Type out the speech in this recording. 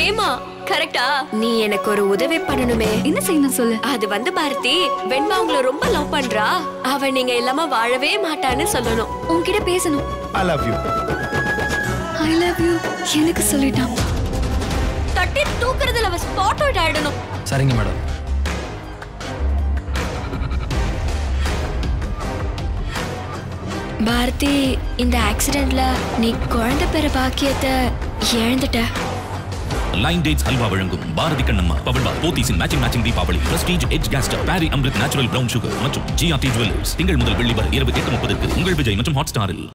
ஹேமா கரெக்டா நீ எனக்கு ஒரு உதவி பண்ணணுமே என்ன செய்யணும் சொல்லு அது வந்து பாரதி வெண்பா உங்களை ரொம்ப லவ் பண்றா அவ நீங்க இல்லாம வாழவே மாட்டான்னு சொல்லணும் உன்கிட்ட பேசணும் I love you I love you எனக்கு சொல்லிட்டான் தட்டி தூக்குறதுல அவ ஸ்பாட் அவுட் ஆயிடணும் சரிங்க மேடம் பாரதி இந்த ஆக்சிடென்ட்ல நீ குழந்தை பெற பாக்கியத்தை இழந்துட்ட லைன் டேட்ஸ் ஹல்வா வழங்கும் பாரதி கண்ணம்மா பவல்வா போத்தீஸின் மேட்சிங் மேட்சிங் தீபாவளி பிரஸ்டீஜ் எச் கேஸ்டர் Parry Amrit natural brown sugar மற்றும் ஜிஆர்டி ஜுவல்லர்ஸ் திங்கள் முதல் வெள்ளி வரை இரவு எட்டு முப்பதுக்கு உங்கள் விஜய் மற்றும் ஹாட் ஸ்டாரில்